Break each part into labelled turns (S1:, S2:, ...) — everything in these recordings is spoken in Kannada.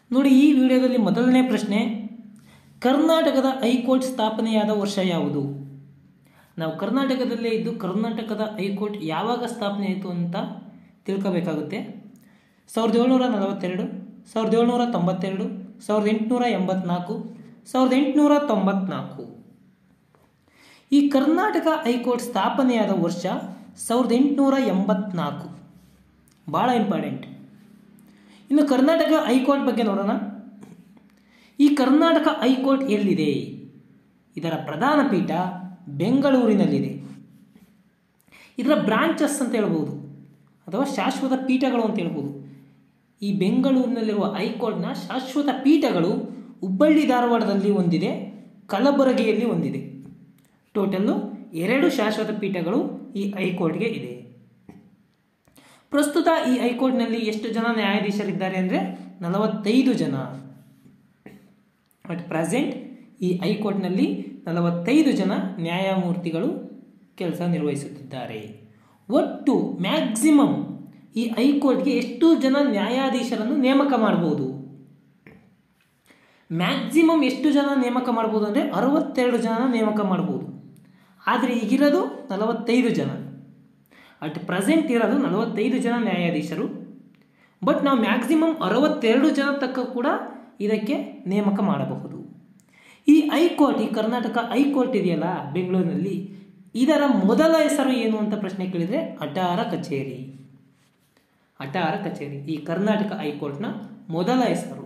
S1: ನೋಡಿ ಈ ವಿಡಿಯೋದಲ್ಲಿ ಮೊದಲನೇ ಪ್ರಶ್ನೆ ಕರ್ನಾಟಕದ ಹೈಕೋರ್ಟ್ ಸ್ಥಾಪನೆಯಾದ ವರ್ಷ ಯಾವುದು ನಾವು ಕರ್ನಾಟಕದಲ್ಲೇ ಇದ್ದು ಕರ್ನಾಟಕದ ಹೈಕೋರ್ಟ್ ಯಾವಾಗ ಸ್ಥಾಪನೆ ಆಯಿತು ಅಂತ ತಿಳ್ಕೋಬೇಕಾಗುತ್ತೆ ಸಾವಿರದ ಏಳ್ನೂರ ನಲವತ್ತೆರಡು ಸಾವಿರದ ಏಳ್ನೂರ ತೊಂಬತ್ತೆರಡು ಸಾವಿರದ ಎಂಟುನೂರ ಎಂಬತ್ನಾಲ್ಕು ಸಾವಿರದ ಎಂಟುನೂರ ತೊಂಬತ್ನಾಲ್ಕು ಈ ಕರ್ನಾಟಕ ಹೈಕೋರ್ಟ್ ಸ್ಥಾಪನೆಯಾದ ವರ್ಷ ಸಾವಿರದ ಎಂಟುನೂರ ಎಂಬತ್ನಾಲ್ಕು ಭಾಳ ಇಂಪಾರ್ಟೆಂಟ್ ಇನ್ನು ಕರ್ನಾಟಕ ಹೈಕೋರ್ಟ್ ಬಗ್ಗೆ ನೋಡೋಣ ಈ ಕರ್ನಾಟಕ ಹೈಕೋರ್ಟ್ ಎಲ್ಲಿದೆ ಇದರ ಪ್ರಧಾನ ಪೀಠ ಬೆಂಗಳೂರಿನಲ್ಲಿದೆ ಇದರ ಬ್ರಾಂಚಸ್ ಅಂತ ಹೇಳ್ಬೋದು ಅಥವಾ ಶಾಶ್ವತ ಪೀಠಗಳು ಅಂತ ಹೇಳ್ಬೋದು ಈ ಬೆಂಗಳೂರಿನಲ್ಲಿರುವ ಹೈಕೋರ್ಟ್ನ ಶಾಶ್ವತ ಪೀಠಗಳು ಹುಬ್ಬಳ್ಳಿ ಧಾರವಾಡದಲ್ಲಿ ಒಂದಿದೆ ಕಲಬುರಗಿಯಲ್ಲಿ ಒಂದಿದೆ ಟೋಟಲ್ಲು ಎರಡು ಶಾಶ್ವತ ಪೀಠಗಳು ಈ ಹೈಕೋರ್ಟ್ಗೆ ಇದೆ ಪ್ರಸ್ತುತ ಈ ಹೈಕೋರ್ಟ್ನಲ್ಲಿ ಎಷ್ಟು ಜನ ನ್ಯಾಯಾಧೀಶರಿದ್ದಾರೆ ಅಂದರೆ ನಲವತ್ತೈದು ಜನ ಬಟ್ ಪ್ರೆಸೆಂಟ್ ಈ ಹೈಕೋರ್ಟ್ನಲ್ಲಿ ನಲವತ್ತೈದು ಜನ ನ್ಯಾಯಮೂರ್ತಿಗಳು ಕೆಲಸ ನಿರ್ವಹಿಸುತ್ತಿದ್ದಾರೆ ಒಟ್ಟು ಮ್ಯಾಕ್ಸಿಮಮ್ ಈ ಹೈಕೋರ್ಟ್ಗೆ ಎಷ್ಟು ಜನ ನ್ಯಾಯಾಧೀಶರನ್ನು ನೇಮಕ ಮಾಡಬಹುದು ಮ್ಯಾಕ್ಸಿಮಮ್ ಎಷ್ಟು ಜನ ನೇಮಕ ಮಾಡ್ಬೋದು ಅಂದರೆ ಅರವತ್ತೆರಡು ಜನ ನೇಮಕ ಮಾಡ್ಬೋದು ಆದರೆ ಈಗಿರೋದು ನಲವತ್ತೈದು ಜನ ಅಟ್ ಪ್ರೆಸೆಂಟ್ ಇರೋದು ನಲವತ್ತೈದು ಜನ ನ್ಯಾಯಾಧೀಶರು ಬಟ್ ನಾವು ಮ್ಯಾಕ್ಸಿಮಮ್ ಅರವತ್ತೆರಡು ಜನ ತಕ್ಕ ಕೂಡ ಇದಕ್ಕೆ ನೇಮಕ ಮಾಡಬಹುದು ಈ ಹೈಕೋರ್ಟ್ ಈ ಕರ್ನಾಟಕ ಹೈಕೋರ್ಟ್ ಇದೆಯಲ್ಲ ಬೆಂಗಳೂರಿನಲ್ಲಿ ಇದರ ಮೊದಲ ಹೆಸರು ಏನು ಅಂತ ಪ್ರಶ್ನೆ ಕೇಳಿದರೆ ಅಟಾರ ಕಚೇರಿ ಅಟಾರ ಕಚೇರಿ ಈ ಕರ್ನಾಟಕ ಹೈಕೋರ್ಟ್ನ ಮೊದಲ ಹೆಸರು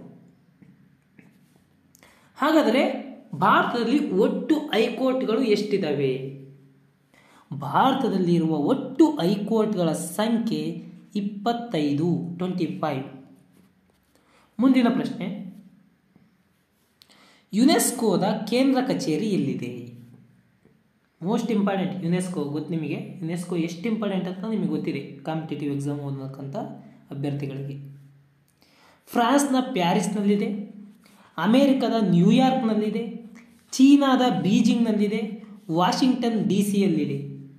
S1: ಹಾಗಾದರೆ ಭಾರತದಲ್ಲಿ ಒಟ್ಟು ಹೈಕೋರ್ಟ್ಗಳು ಎಷ್ಟಿದ್ದಾವೆ ಭಾರತದಲ್ಲಿ ಇರುವ ಒಟ್ಟು ಹೈಕೋರ್ಟ್ಗಳ ಸಂಖ್ಯೆ ಇಪ್ಪತ್ತೈದು ಟ್ವೆಂಟಿ ಫೈವ್ ಮುಂದಿನ ಪ್ರಶ್ನೆ ಯುನೆಸ್ಕೋದ ಕೇಂದ್ರ ಕಚೇರಿ ಎಲ್ಲಿದೆ ಮೋಸ್ಟ್ ಇಂಪಾರ್ಟೆಂಟ್ ಯುನೆಸ್ಕೋ ಗೊತ್ತು ನಿಮಗೆ ಯುನೆಸ್ಕೋ ಎಷ್ಟು ಇಂಪಾರ್ಟೆಂಟ್ ಅಂತ ನಿಮಗೆ ಗೊತ್ತಿದೆ ಕಾಂಪಿಟೇಟಿವ್ ಎಕ್ಸಾಮ್ ಓದತಕ್ಕಂಥ ಅಭ್ಯರ್ಥಿಗಳಿಗೆ ಫ್ರಾನ್ಸ್ನ ಪ್ಯಾರಿಸ್ನಲ್ಲಿದೆ ಅಮೇರಿಕದ ನ್ಯೂಯಾರ್ಕ್ನಲ್ಲಿದೆ ಚೀನಾದ ಬೀಜಿಂಗ್ನಲ್ಲಿದೆ ವಾಷಿಂಗ್ಟನ್ ಡಿ ಸಿಯಲ್ಲಿದೆ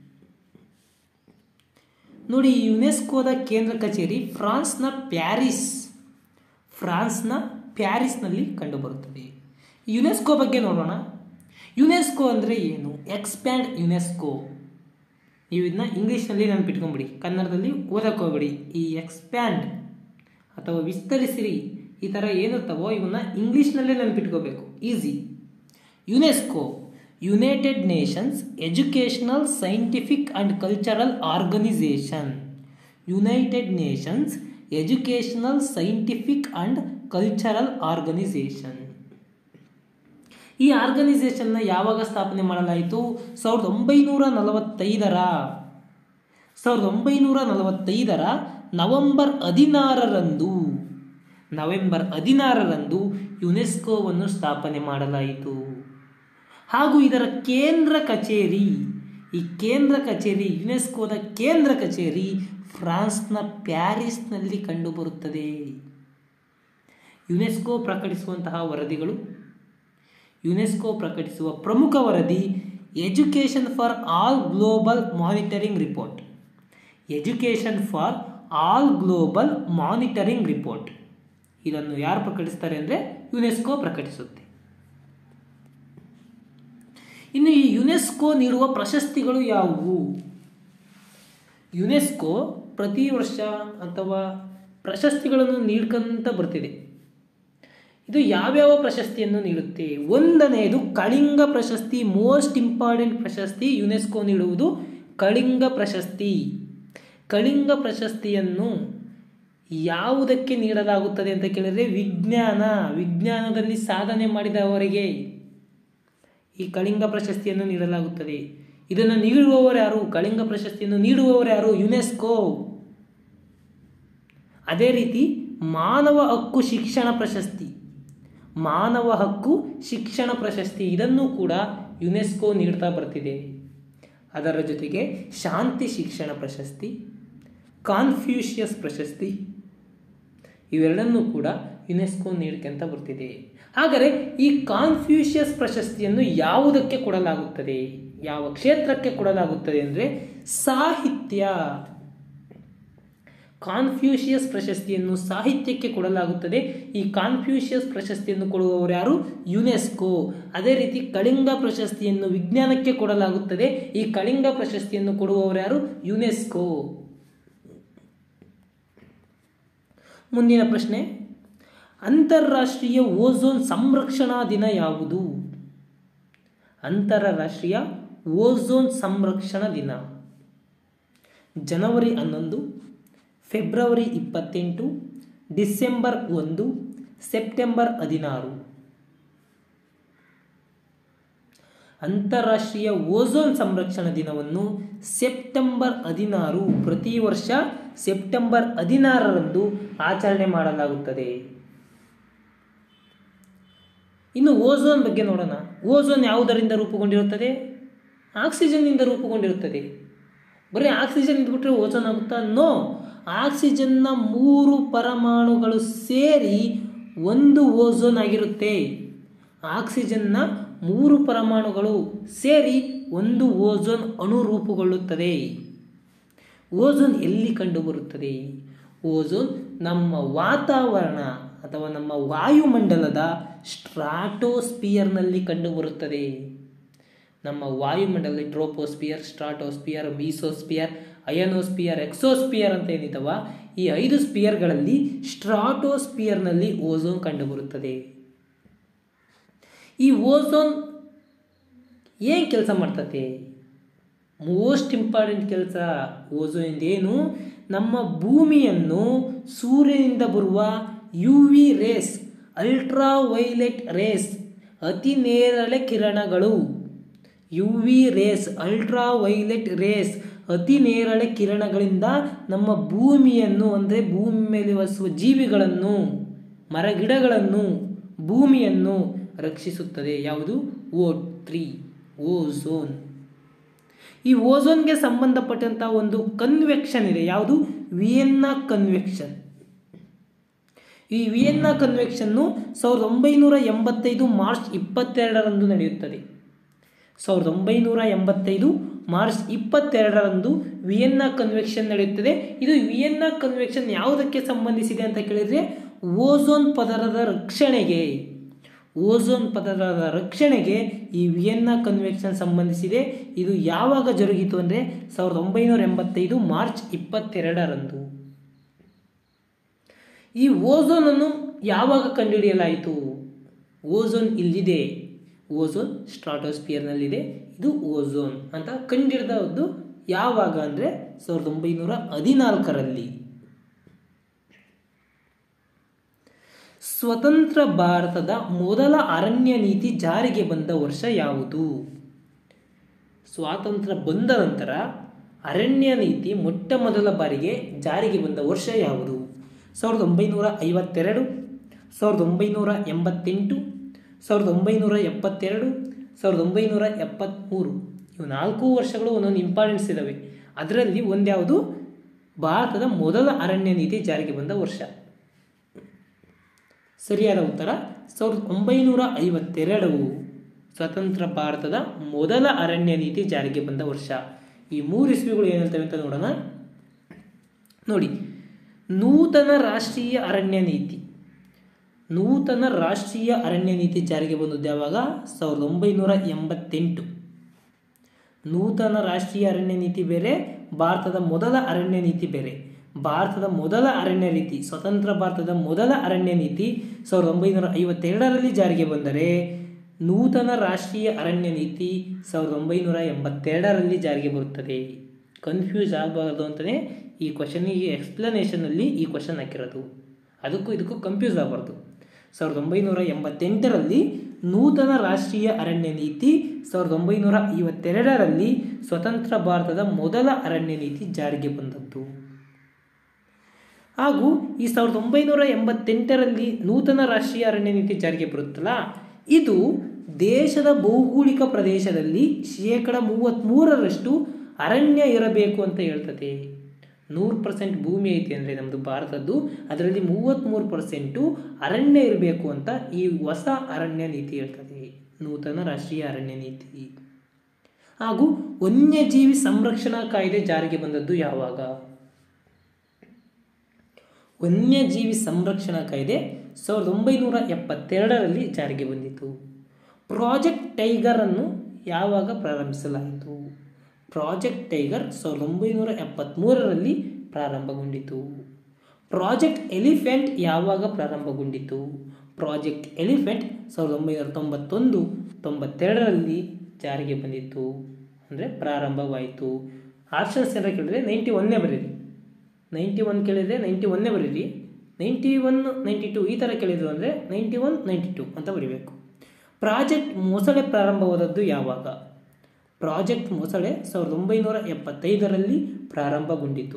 S1: ನೋಡಿ ಯುನೆಸ್ಕೋದ ಕೇಂದ್ರ ಕಚೇರಿ ಫ್ರಾನ್ಸ್ನ ಪ್ಯಾರಿಸ್ ಫ್ರಾನ್ಸ್ನ ಪ್ಯಾರಿಸ್ನಲ್ಲಿ ಕಂಡುಬರುತ್ತದೆ ಯುನೆಸ್ಕೋ ಬಗ್ಗೆ ನೋಡೋಣ ಯುನೆಸ್ಕೋ ಅಂದರೆ ಏನು ಎಕ್ಸ್ಪ್ಯಾಂಡ್ ಯುನೆಸ್ಕೋ ನೀವು ಇದನ್ನ ಇಂಗ್ಲೀಷ್ನಲ್ಲಿ ನೆನಪಿಟ್ಕೊಂಬಿಡಿ ಕನ್ನಡದಲ್ಲಿ ಓದಕ್ಕೆ ಈ ಎಕ್ಸ್ಪ್ಯಾಂಡ್ ಅಥವಾ ವಿಸ್ತರಿಸಿರಿ ಈ ಥರ ಏನಿರ್ತಾವೋ ಇವನ್ನ ಇಂಗ್ಲೀಷ್ನಲ್ಲೇ ನೆನಪಿಟ್ಕೋಬೇಕು easy UNESCO United Nations Educational Scientific and Cultural Organization United Nations Educational Scientific and Cultural Organization ಈ ಆರ್ಗನೈಸೇಷನ್ನ ಯಾವಾಗ ಸ್ಥಾಪನೆ ಮಾಡಲಾಯಿತು ಸಾವಿರದ ಒಂಬೈನೂರ ನಲವತ್ತೈದರ ಸಾವಿರದ ಒಂಬೈನೂರ ನಲವತ್ತೈದರ ನವೆಂಬರ್ ಹದಿನಾರರಂದು ನವೆಂಬರ್ ಹದಿನಾರರಂದು ಯುನೆಸ್ಕೋವನ್ನು ಸ್ಥಾಪನೆ ಮಾಡಲಾಯಿತು ಹಾಗೂ ಇದರ ಕೇಂದ್ರ ಕಚೇರಿ ಈ ಕೇಂದ್ರ ಕಚೇರಿ ಯುನೆಸ್ಕೋದ ಕೇಂದ್ರ ಕಚೇರಿ ಫ್ರಾನ್ಸ್ನ ಪ್ಯಾರಿಸ್ನಲ್ಲಿ ಕಂಡುಬರುತ್ತದೆ ಯುನೆಸ್ಕೋ ಪ್ರಕಟಿಸುವಂತಹ ವರದಿಗಳು ಯುನೆಸ್ಕೋ ಪ್ರಕಟಿಸುವ ಪ್ರಮುಖ ವರದಿ Education for All Global Monitoring Report Education for All Global Monitoring Report ಇದನ್ನು ಯಾರು ಪ್ರಕಟಿಸ್ತಾರೆ ಅಂದರೆ ಯುನೆಸ್ಕೋ ಪ್ರಕಟಿಸುತ್ತೆ ಇನ್ನು ಈ ಯುನೆಸ್ಕೋ ನೀಡುವ ಪ್ರಶಸ್ತಿಗಳು ಯಾವುವು ಯುನೆಸ್ಕೋ ಪ್ರತಿ ವರ್ಷ ಅಥವಾ ಪ್ರಶಸ್ತಿಗಳನ್ನು ನೀಡ್ಕೊಂತ ಬರ್ತಿದೆ ಇದು ಯಾವ್ಯಾವ ಪ್ರಶಸ್ತಿಯನ್ನು ನೀಡುತ್ತೆ ಒಂದನೆಯದು ಕಳಿಂಗ ಪ್ರಶಸ್ತಿ ಮೋಸ್ಟ್ ಇಂಪಾರ್ಟೆಂಟ್ ಪ್ರಶಸ್ತಿ ಯುನೆಸ್ಕೋ ನೀಡುವುದು ಕಳಿಂಗ ಪ್ರಶಸ್ತಿ ಕಳಿಂಗ ಪ್ರಶಸ್ತಿಯನ್ನು ಯಾವುದಕ್ಕೆ ನೀಡಲಾಗುತ್ತದೆ ಅಂತ ಕೇಳಿದರೆ ವಿಜ್ಞಾನ ವಿಜ್ಞಾನದಲ್ಲಿ ಸಾಧನೆ ಮಾಡಿದವರಿಗೆ ಈ ಕಳಿಂಗ ಪ್ರಶಸ್ತಿಯನ್ನು ನೀಡಲಾಗುತ್ತದೆ ಇದನ್ನು ನೀಡುವವರು ಯಾರು ಕಳಿಂಗ ಪ್ರಶಸ್ತಿಯನ್ನು ನೀಡುವವರು ಯಾರು ಯುನೆಸ್ಕೋ ಅದೇ ರೀತಿ ಮಾನವ ಹಕ್ಕು ಶಿಕ್ಷಣ ಪ್ರಶಸ್ತಿ ಮಾನವ ಹಕ್ಕು ಶಿಕ್ಷಣ ಪ್ರಶಸ್ತಿ ಇದನ್ನು ಕೂಡ ಯುನೆಸ್ಕೋ ನೀಡ್ತಾ ಬರ್ತಿದೆ ಅದರ ಜೊತೆಗೆ ಶಾಂತಿ ಶಿಕ್ಷಣ ಪ್ರಶಸ್ತಿ ಕಾನ್ಫ್ಯೂಷಿಯಸ್ ಪ್ರಶಸ್ತಿ ಇವೆರಡನ್ನೂ ಕೂಡ ಯುನೆಸ್ಕೋ ನೀಡ್ಕೊಂತ ಬರ್ತಿದೆ ಹಾಗಾದರೆ ಈ ಕಾನ್ಫ್ಯೂಷಿಯಸ್ ಪ್ರಶಸ್ತಿಯನ್ನು ಯಾವುದಕ್ಕೆ ಕೊಡಲಾಗುತ್ತದೆ ಯಾವ ಕ್ಷೇತ್ರಕ್ಕೆ ಕೊಡಲಾಗುತ್ತದೆ ಅಂದರೆ ಸಾಹಿತ್ಯ ಕಾನ್ಫ್ಯೂಷಿಯಸ್ ಪ್ರಶಸ್ತಿಯನ್ನು ಸಾಹಿತ್ಯಕ್ಕೆ ಕೊಡಲಾಗುತ್ತದೆ ಈ ಕಾನ್ಫ್ಯೂಷಿಯಸ್ ಪ್ರಶಸ್ತಿಯನ್ನು ಕೊಡುವವರು ಯಾರು ಯುನೆಸ್ಕೋ ಅದೇ ರೀತಿ ಕಳಿಂಗ ಪ್ರಶಸ್ತಿಯನ್ನು ವಿಜ್ಞಾನಕ್ಕೆ ಕೊಡಲಾಗುತ್ತದೆ ಈ ಕಳಿಂಗ ಪ್ರಶಸ್ತಿಯನ್ನು ಕೊಡುವವರು ಯಾರು ಯುನೆಸ್ಕೋ ಮುಂದಿನ ಪ್ರಶ್ನೆ ಅಂತಾರಾಷ್ಟ್ರೀಯ ಓಝೋನ್ ಸಂರಕ್ಷಣಾ ದಿನ ಯಾವುದು ಅಂತಾರಾಷ್ಟ್ರೀಯ ಓಝೋನ್ ಸಂರಕ್ಷಣಾ ದಿನ ಜನವರಿ ಹನ್ನೊಂದು ಫೆಬ್ರವರಿ ಇಪ್ಪತ್ತೆಂಟು ಡಿಸೆಂಬರ್ ಒಂದು ಸೆಪ್ಟೆಂಬರ್ ಹದಿನಾರು ಅಂತಾರಾಷ್ಟ್ರೀಯ ಓಝೋನ್ ಸಂರಕ್ಷಣಾ ದಿನವನ್ನು ಸೆಪ್ಟೆಂಬರ್ ಹದಿನಾರು ಪ್ರತಿ ವರ್ಷ ಸೆಪ್ಟೆಂಬರ್ ಹದಿನಾರರಂದು ಆಚರಣೆ ಮಾಡಲಾಗುತ್ತದೆ ಇನ್ನು ಓಝೋನ್ ಬಗ್ಗೆ ನೋಡೋಣ ಓಝೋನ್ ಯಾವುದರಿಂದ ರೂಪುಗೊಂಡಿರುತ್ತದೆ ಆಕ್ಸಿಜನ್ನಿಂದ ರೂಪುಗೊಂಡಿರುತ್ತದೆ ಬರೀ ಆಕ್ಸಿಜನ್ ಇದ್ಬಿಟ್ರೆ ಓಝೋನ್ ಆಗುತ್ತಾ ನೋ ಆಕ್ಸಿಜನ್ನ ಮೂರು ಪರಮಾಣುಗಳು ಸೇರಿ ಒಂದು ಓಝೋನ್ ಆಗಿರುತ್ತೆ ಆಕ್ಸಿಜನ್ನ ಮೂರು ಪರಮಾಣುಗಳು ಸೇರಿ ಒಂದು ಓಝೋನ್ ಅಣು ರೂಪುಗೊಳ್ಳುತ್ತದೆ ಓಝೋನ್ ಎಲ್ಲಿ ಕಂಡುಬರುತ್ತದೆ ಓಝೋನ್ ನಮ್ಮ ವಾತಾವರಣ ಅಥವಾ ನಮ್ಮ ವಾಯುಮಂಡಲದ ಸ್ಟ್ರಾಟೋಸ್ಪಿಯರ್ನಲ್ಲಿ ಕಂಡುಬರುತ್ತದೆ ನಮ್ಮ ವಾಯುಮಂಡಲದಲ್ಲಿ troposphere stratosphere mesosphere ionosphere exosphere ಅಂತ ಏನಿದ್ದಾವ ಈ ಐದು ಸ್ಪಿಯರ್ಗಳಲ್ಲಿ ಸ್ಟ್ರಾಟೋಸ್ಪಿಯರ್ನಲ್ಲಿ ಓಝೋನ್ ಕಂಡುಬರುತ್ತದೆ ಈ ಓಝೋನ್ ಏನು ಕೆಲಸ ಮಾಡ್ತತೆ ಮೋಸ್ಟ್ ಇಂಪಾರ್ಟೆಂಟ್ ಕೆಲಸ ಓಝೋನ್ ಏನು ನಮ್ಮ ಭೂಮಿಯನ್ನು ಸೂರ್ಯನಿಂದ ಬರುವ U V rays ultraviolet rays ಅತಿ ನೇರಳೆ ಕಿರಣಗಳು U V rays ultraviolet rays ಅತಿ ನೇರಳೆ ಕಿರಣಗಳಿಂದ ನಮ್ಮ ಭೂಮಿಯನ್ನು ಅಂದರೆ ಭೂಮಿ ಮೇಲೆ ವಸಿಸುವ ಜೀವಿಗಳನ್ನು ಮರಗಿಡಗಳನ್ನು ಭೂಮಿಯನ್ನು ರಕ್ಷಿಸುತ್ತದೆ ಯಾವುದು ಓ ತ್ರೀ ಓಝೋನ್ ಈ ಓಝೋನ್ಗೆ ಸಂಬಂಧಪಟ್ಟಂಥ ಒಂದು ಕನ್ವೆಕ್ಷನ್ ಇದೆ ಯಾವುದು ವಿಯೆನ್ನಾ ಕನ್ವೆಕ್ಷನ್ ಈ ವಿಯೆನ್ನಾ ಕನ್ವೆಕ್ಷನ್ನು ಸಾವಿರದ ಒಂಬೈನೂರ ಎಂಬತ್ತೈದು ಮಾರ್ಚ್ ಇಪ್ಪತ್ತೆರಡರಂದು ನಡೆಯುತ್ತದೆ ಸಾವಿರದ ಒಂಬೈನೂರ ಎಂಬತ್ತೈದು ಮಾರ್ಚ್ ಇಪ್ಪತ್ತೆರಡರಂದು ವಿಯೆನ್ನಾ ಕನ್ವೆಕ್ಷನ್ ನಡೆಯುತ್ತದೆ ಇದು ವಿಯೆನ್ನಾ ಕನ್ವೆಕ್ಷನ್ ಯಾವುದಕ್ಕೆ ಸಂಬಂಧಿಸಿದೆ ಅಂತ ಕೇಳಿದರೆ ಓಝೋನ್ ಪದರದ ರಕ್ಷಣೆಗೆ ಓಝೋನ್ ಪದರದ ರಕ್ಷಣೆಗೆ ಈ ವಿಯೆನ್ನಾ ಕನ್ವೆಕ್ಷನ್ ಸಂಬಂಧಿಸಿದೆ ಇದು ಯಾವಾಗ ಜರುಗಿತು ಅಂದರೆ ಸಾವಿರದ ಒಂಬೈನೂರ ಎಂಬತ್ತೈದು ಮಾರ್ಚ್ ಇಪ್ಪತ್ತೆರಡರಂದು ಈ ಓಝೋನನ್ನು ಯಾವಾಗ ಕಂಡುಹಿಡಿಯಲಾಯಿತು ಓಝೋನ್ ಇಲ್ಲಿದೆ ಓಝೋನ್ ಸ್ಟ್ರಾಟೋಸ್ಪಿಯರ್ನಲ್ಲಿದೆ ಇದು ಓಝೋನ್ ಅಂತ ಕಂಡುಹಿಡಿದದ್ದು ಯಾವಾಗ ಅಂದರೆ ಸಾವಿರದ ಒಂಬೈನೂರ ಹದಿನಾಲ್ಕರಲ್ಲಿ ಸ್ವತಂತ್ರ ಭಾರತದ ಮೊದಲ ಅರಣ್ಯ ನೀತಿ ಜಾರಿಗೆ ಬಂದ ವರ್ಷ ಯಾವುದು ಸ್ವಾತಂತ್ರ್ಯ ಬಂದ ನಂತರ ಅರಣ್ಯ ನೀತಿ ಮೊಟ್ಟ ಮೊದಲ ಬಾರಿಗೆ ಜಾರಿಗೆ ಬಂದ ವರ್ಷ ಯಾವುದು ಸಾವಿರದ ಒಂಬೈನೂರ ಐವತ್ತೆರಡು ಸಾವಿರದ ಒಂಬೈನೂರ ಎಂಬತ್ತೆಂಟು ಸಾವಿರದ ಒಂಬೈನೂರ ಎಪ್ಪತ್ತೆರಡು ಸಾವಿರದ ಒಂಬೈನೂರ ಎಪ್ಪತ್ತ್ಮೂರು ಇವು ನಾಲ್ಕು ವರ್ಷಗಳು ಒಂದೊಂದು ಇಂಪಾರ್ಟೆನ್ಸ್ ಇದ್ದಾವೆ ಅದರಲ್ಲಿ ಒಂದ್ಯಾವುದು ಭಾರತದ ಮೊದಲ ಅರಣ್ಯ ನೀತಿ ಜಾರಿಗೆ ಬಂದ ವರ್ಷ ಸರಿಯಾದ ಉತ್ತರ ಸಾವಿರದ ಒಂಬೈನೂರ ಐವತ್ತೆರಡು ಸ್ವತಂತ್ರ ಭಾರತದ ಮೊದಲ ಅರಣ್ಯ ನೀತಿ ಜಾರಿಗೆ ಬಂದ ವರ್ಷ ಈ ಮೂರು ಇಸ್ವಿಗಳು ಏನು ಹೇಳ್ತವೆ ಅಂತ ನೋಡೋಣ ನೋಡಿ ನೂತನ ರಾಷ್ಟ್ರೀಯ ಅರಣ್ಯ ನೀತಿ ನೂತನ ರಾಷ್ಟ್ರೀಯ ಅರಣ್ಯ ನೀತಿ ಜಾರಿಗೆ ಬಂದದ್ದು ಯಾವಾಗ ಸಾವಿರದ ಒಂಬೈನೂರ ಎಂಬತ್ತೆಂಟು ನೂತನ ರಾಷ್ಟ್ರೀಯ ಅರಣ್ಯ ನೀತಿ ಬೇರೆ ಭಾರತದ ಮೊದಲ ಅರಣ್ಯ ನೀತಿ ಬೇರೆ ಭಾರತದ ಮೊದಲ ಅರಣ್ಯ ನೀತಿ ಸ್ವತಂತ್ರ ಭಾರತದ ಮೊದಲ ಅರಣ್ಯ ನೀತಿ ಸಾವಿರದ ಒಂಬೈನೂರ ಐವತ್ತೆರಡರಲ್ಲಿ ಜಾರಿಗೆ ಬಂದರೆ ನೂತನ ರಾಷ್ಟ್ರೀಯ ಅರಣ್ಯ ನೀತಿ ಸಾವಿರದ ಒಂಬೈನೂರ ಎಂಬತ್ತೆರಡರಲ್ಲಿ ಜಾರಿಗೆ ಬರುತ್ತದೆ ಕನ್ಫ್ಯೂಸ್ ಆಗಬಾರ್ದು ಅಂತಲೇ ಈ ಕ್ವಶನಿಗೆ ಎಕ್ಸ್ಪ್ಲನೇಷನಲ್ಲಿ ಈ ಕ್ವಶನ್ ಹಾಕಿರೋದು ಅದಕ್ಕೂ ಇದಕ್ಕೂ ಕನ್ಫ್ಯೂಸ್ ಆಗಬಾರ್ದು ಸಾವಿರದ ಒಂಬೈನೂರ ಎಂಬತ್ತೆಂಟರಲ್ಲಿ ನೂತನ ರಾಷ್ಟ್ರೀಯ ಅರಣ್ಯ ನೀತಿ ಸಾವಿರದ ಒಂಬೈನೂರ ಐವತ್ತೆರಡರಲ್ಲಿ ಸ್ವತಂತ್ರ ಭಾರತದ ಮೊದಲ ಅರಣ್ಯ ನೀತಿ ಜಾರಿಗೆ ಬಂದದ್ದು ಹಾಗೂ ಈ ಸಾವಿರದ ಒಂಬೈನೂರ ಎಂಬತ್ತೆಂಟರಲ್ಲಿ ನೂತನ ರಾಷ್ಟ್ರೀಯ ಅರಣ್ಯ ನೀತಿ ಜಾರಿಗೆ ಬರುತ್ತಲ್ಲ ಇದು ದೇಶದ ಭೌಗೋಳಿಕ ಪ್ರದೇಶದಲ್ಲಿ ಶೇಕಡ ಮೂವತ್ತ್ಮೂರರಷ್ಟು ಅರಣ್ಯ ಇರಬೇಕು ಅಂತ ಹೇಳ್ತದೆ ನೂರು ಪರ್ಸೆಂಟ್ ಭೂಮಿ ಐತಿ ಅಂದರೆ ನಮ್ಮದು ಭಾರತದ್ದು ಅದರಲ್ಲಿ ಮೂವತ್ತ್ಮೂರು ಪರ್ಸೆಂಟು ಅರಣ್ಯ ಇರಬೇಕು ಅಂತ ಈ ಹೊಸ ಅರಣ್ಯ ನೀತಿ ಹೇಳ್ತದೆ ನೂತನ ರಾಷ್ಟ್ರೀಯ ಅರಣ್ಯ ನೀತಿ ಹಾಗೂ ವನ್ಯಜೀವಿ ಸಂರಕ್ಷಣಾ ಕಾಯ್ದೆ ಜಾರಿಗೆ ಬಂದದ್ದು ಯಾವಾಗ ವನ್ಯಜೀವಿ ಸಂರಕ್ಷಣಾ ಕಾಯ್ದೆ ಸಾವಿರದ ಒಂಬೈನೂರ ಎಪ್ಪತ್ತೆರಡರಲ್ಲಿ ಜಾರಿಗೆ ಬಂದಿತು ಪ್ರಾಜೆಕ್ಟ್ ಟೈಗರ್ ಅನ್ನು ಯಾವಾಗ ಪ್ರಾರಂಭಿಸಲಾಯಿತು ಪ್ರಾಜೆಕ್ಟ್ ಟೈಗರ್ ಸಾವಿರದ ಒಂಬೈನೂರ ಎಪ್ಪತ್ತ್ಮೂರರಲ್ಲಿ ಪ್ರಾರಂಭಗೊಂಡಿತು ಪ್ರಾಜೆಕ್ಟ್ ಎಲಿಫೆಂಟ್ ಯಾವಾಗ ಪ್ರಾರಂಭಗೊಂಡಿತು ಪ್ರಾಜೆಕ್ಟ್ ಎಲಿಫೆಂಟ್ ಸಾವಿರದ ಒಂಬೈನೂರ ತೊಂಬತ್ತೊಂದು ತೊಂಬತ್ತೆರಡರಲ್ಲಿ ಜಾರಿಗೆ ಬಂದಿತ್ತು ಅಂದರೆ ಪ್ರಾರಂಭವಾಯಿತು ಆಪ್ಷನ್ಸ್ ಏನಾರ ಕೇಳಿದ್ರೆ ನೈಂಟಿ ಒನ್ನೇ ಬರೀರಿ ನೈಂಟಿ ಒನ್ ಕೇಳಿದರೆ ನೈಂಟಿ ಒನ್ನೇ ಬರೀರಿ ನೈಂಟಿ ಒನ್ ನೈಂಟಿ ಟು ಈ ಥರ ಕೇಳಿದ್ರು ಅಂದರೆ ನೈಂಟಿ ಒನ್ ನೈಂಟಿ ಟು ಅಂತ ಬರೀಬೇಕು ಪ್ರಾಜೆಕ್ಟ್ ಮೊಸಳೆ ಪ್ರಾರಂಭವಾದದ್ದು ಯಾವಾಗ ಪ್ರಾಜೆಕ್ಟ್ ಮೊಸಳೆ ಸಾವಿರದ ಒಂಬೈನೂರ ಎಪ್ಪತ್ತೈದರಲ್ಲಿ ಪ್ರಾರಂಭಗೊಂಡಿತು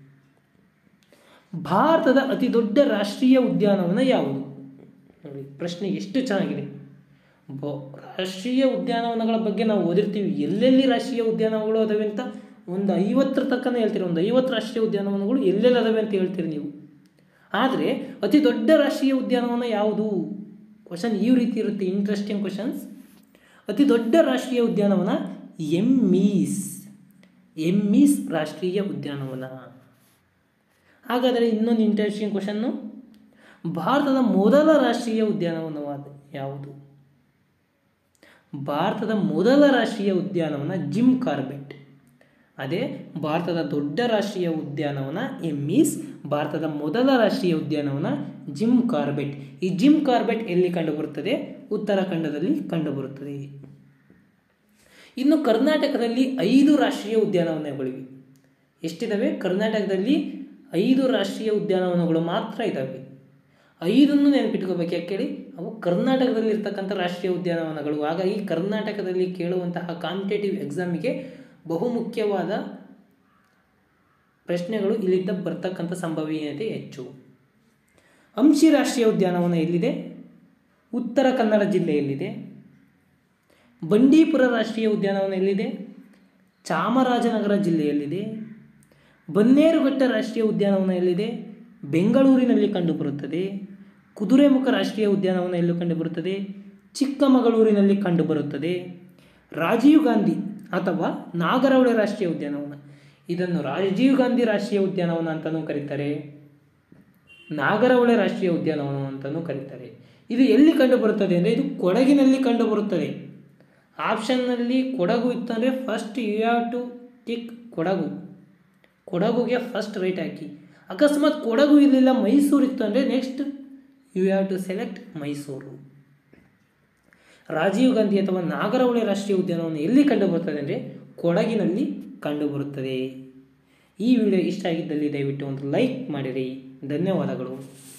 S1: ಭಾರತದ ಅತಿ ದೊಡ್ಡ ರಾಷ್ಟ್ರೀಯ ಉದ್ಯಾನವನ ಯಾವುದು ನೋಡಿ ಪ್ರಶ್ನೆ ಎಷ್ಟು ಚೆನ್ನಾಗಿದೆ ಬ ರಾಷ್ಟ್ರೀಯ ಉದ್ಯಾನವನಗಳ ಬಗ್ಗೆ ನಾವು ಓದಿರ್ತೀವಿ ಎಲ್ಲೆಲ್ಲಿ ರಾಷ್ಟ್ರೀಯ ಉದ್ಯಾನವನಗಳು ಅದಾವೆ ಅಂತ ಒಂದು ಐವತ್ತರ ತಕ್ಕನೇ ಹೇಳ್ತೀರಿ ಒಂದು ಐವತ್ತು ರಾಷ್ಟ್ರೀಯ ಉದ್ಯಾನವನಗಳು ಎಲ್ಲೆಲ್ಲಿ ಅದಾವೆ ಅಂತ ಹೇಳ್ತೀರಿ ನೀವು ಆದರೆ ಅತಿ ದೊಡ್ಡ ರಾಷ್ಟ್ರೀಯ ಉದ್ಯಾನವನ ಯಾವುದು ಕ್ವಶನ್ ಈ ರೀತಿ ಇರುತ್ತೆ ಇಂಟ್ರೆಸ್ಟಿಂಗ್ ಕ್ವಶನ್ಸ್ ಅತಿ ದೊಡ್ಡ ರಾಷ್ಟ್ರೀಯ ಉದ್ಯಾನವನ ಎಮ್ಮೀಸ್ ಎಮ್ಮೀಸ್ ರಾಷ್ಟ್ರೀಯ ಉದ್ಯಾನವನ ಹಾಗಾದರೆ ಇನ್ನೊಂದು ಇಂಟ್ರೆಸ್ಟಿಂಗ್ ಕ್ವಶನ್ನು ಭಾರತದ ಮೊದಲ ರಾಷ್ಟ್ರೀಯ ಉದ್ಯಾನವನವಾದ ಯಾವುದು ಭಾರತದ ಮೊದಲ ರಾಷ್ಟ್ರೀಯ ಉದ್ಯಾನವನ ಜಿಮ್ ಕಾರ್ಬೆಟ್ ಅದೇ ಭಾರತದ ದೊಡ್ಡ ರಾಷ್ಟ್ರೀಯ ಉದ್ಯಾನವನ ಎಮ್ಮೀಸ್ ಭಾರತದ ಮೊದಲ ರಾಷ್ಟ್ರೀಯ ಉದ್ಯಾನವನ ಜಿಮ್ ಕಾರ್ಬೆಟ್ ಈ ಜಿಮ್ ಕಾರ್ಬೆಟ್ ಎಲ್ಲಿ ಕಂಡುಬರುತ್ತದೆ ಉತ್ತರಾಖಂಡದಲ್ಲಿ ಕಂಡುಬರುತ್ತದೆ ಇನ್ನು ಕರ್ನಾಟಕದಲ್ಲಿ ಐದು ರಾಷ್ಟ್ರೀಯ ಉದ್ಯಾನವನಗಳಿವೆ ಎಷ್ಟಿದಾವೆ ಕರ್ನಾಟಕದಲ್ಲಿ ಐದು ರಾಷ್ಟ್ರೀಯ ಉದ್ಯಾನವನಗಳು ಮಾತ್ರ ಇದ್ದಾವೆ ಐದನ್ನು ನೆನಪಿಟ್ಕೋಬೇಕು ಯಾಕೆ ಹೇಳಿ ಅವು ಕರ್ನಾಟಕದಲ್ಲಿ ಇರ್ತಕ್ಕಂಥ ರಾಷ್ಟ್ರೀಯ ಉದ್ಯಾನವನಗಳು ಹಾಗಾಗಿ ಕರ್ನಾಟಕದಲ್ಲಿ ಕೇಳುವಂತಹ ಕಾಂಪಿಟೇಟಿವ್ ಎಕ್ಸಾಮಿಗೆ ಬಹುಮುಖ್ಯವಾದ ಪ್ರಶ್ನೆಗಳು ಇಲ್ಲಿದ್ದ ಬರ್ತಕ್ಕಂಥ ಸಂಭವನೀಯತೆ ಹೆಚ್ಚು ಅಂಶಿ ರಾಷ್ಟ್ರೀಯ ಉದ್ಯಾನವನ ಎಲ್ಲಿದೆ ಉತ್ತರ ಕನ್ನಡ ಜಿಲ್ಲೆಯಲ್ಲಿದೆ ಬಂಡೀಪುರ ರಾಷ್ಟ್ರೀಯ ಉದ್ಯಾನವನ ಎಲ್ಲಿದೆ ಚಾಮರಾಜನಗರ ಜಿಲ್ಲೆಯಲ್ಲಿದೆ ಬನ್ನೇರುಘಟ್ಟ ರಾಷ್ಟ್ರೀಯ ಉದ್ಯಾನವನ ಎಲ್ಲಿದೆ ಬೆಂಗಳೂರಿನಲ್ಲಿ ಕಂಡುಬರುತ್ತದೆ ಕುದುರೆಮುಖ ರಾಷ್ಟ್ರೀಯ ಉದ್ಯಾನವನ ಎಲ್ಲೂ ಕಂಡುಬರುತ್ತದೆ ಚಿಕ್ಕಮಗಳೂರಿನಲ್ಲಿ ಕಂಡುಬರುತ್ತದೆ ರಾಜೀವ್ ಗಾಂಧಿ ಅಥವಾ ನಾಗರಹೊಳೆ ರಾಷ್ಟ್ರೀಯ ಉದ್ಯಾನವನ ಇದನ್ನು ರಾಜೀವ್ ಗಾಂಧಿ ರಾಷ್ಟ್ರೀಯ ಉದ್ಯಾನವನ ಅಂತಲೂ ಕರೀತಾರೆ ನಾಗರಹೊಳೆ ರಾಷ್ಟ್ರೀಯ ಉದ್ಯಾನವನ ಅಂತಲೂ ಕರೀತಾರೆ ಇದು ಎಲ್ಲಿ ಕಂಡುಬರುತ್ತದೆ ಅಂದರೆ ಇದು ಕೊಡಗಿನಲ್ಲಿ ಕಂಡುಬರುತ್ತದೆ ಆಪ್ಷನ್ನಲ್ಲಿ ಕೊಡಗು ಇತ್ತಂದರೆ first you have to tick Kodagu ಕೊಡಗುಗೆ ಫಸ್ಟ್ ರೈಟ್ ಹಾಕಿ ಅಕಸ್ಮಾತ್ ಕೊಡಗು ಇರಲಿಲ್ಲ ಮೈಸೂರು ಇತ್ತು ಅಂದರೆ next you have to select Mysuru Rajiv Gandhi ಅಥವಾ ನಾಗರಹೊಳೆ ರಾಷ್ಟ್ರೀಯ ಉದ್ಯಾನವನ ಎಲ್ಲಿ ಕಂಡುಬರುತ್ತದೆ ಅಂದರೆ ಕೊಡಗಿನಲ್ಲಿ ಕಂಡುಬರುತ್ತದೆ ಈ ವಿಡಿಯೋ ಇಷ್ಟ ಆಗಿದ್ದಲ್ಲಿ ದಯವಿಟ್ಟು ಒಂದು ಲೈಕ್ ಮಾಡಿರಿ ಧನ್ಯವಾದಗಳು